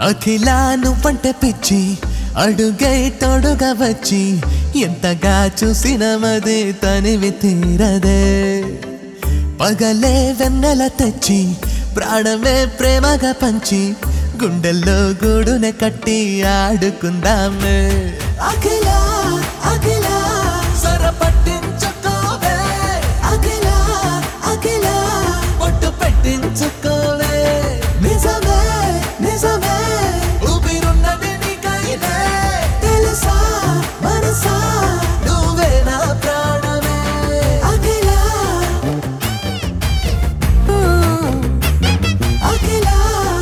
అఖిలా నువ్వంటే పిచ్చి అడుగై తోడుగా వచ్చి ఎంతగా చూసిన మది తనివి తీరదే పగలే వెన్నెల తెచ్చి ప్రాణమే ప్రేమగా పంచి గుండెల్లో గూడునే కట్టి ఆడుకుందామే అఖిలా అఖిలా సర పట్టించుకోవే అఖిలా అఖిలా ఒట్టు పెట్టించుకోవే నిజమే నిజమే ఊపిరున్నది నీకైనే తెలుసా మనసా నువ్వే నా ప్రాణమే అఖిలా అఖిలా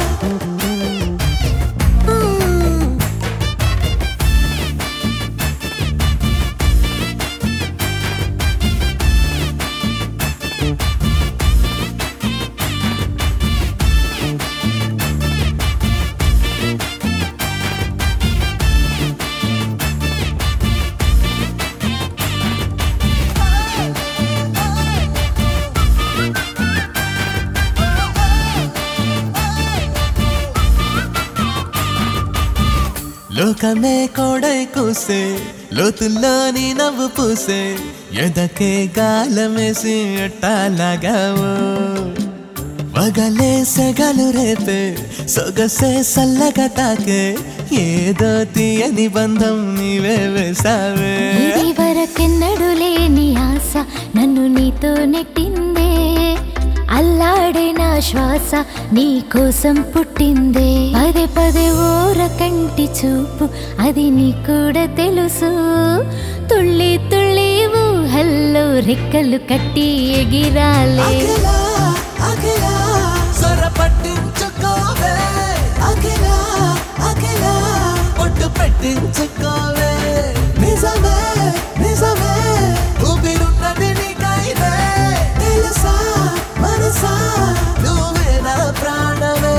లోకమే కోడై కూసే లోతుల్లోని నవ్వు పూసే ఎదకే గాలమేసి అట్టాలాగావు వగలే సెగలు రేపే సొగసే సల్లగా తాకే ఏదో తీయని బంధం నీవే వేసావే ఇది వరకెన్నడు లేని ఆశ నన్ను నీతో నెట్టిందే అల్లాడే నా శ్వాస నీ కోసం పుట్టిందే పదే పదే ఓర కంటి చూపు అది నీ కూడా తెలుసు తుళ్ళి తుళ్ళి ఊహల్లో రెక్కలు కట్టి ఎగిరాలే అఖిలా అఖిలా సొర పట్టించుకోవే అఖిలా అఖిలా ఒట్టు పెట్టించుకోవే నిజమే నిజమే ఊపిరున్నది నీకైనే తెలుసా మనసా నువ్వే నా ప్రాణమే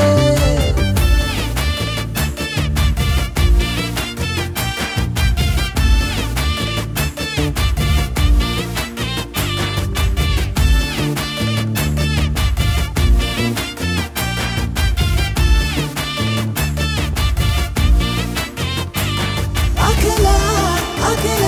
అఖిలా అఖిలా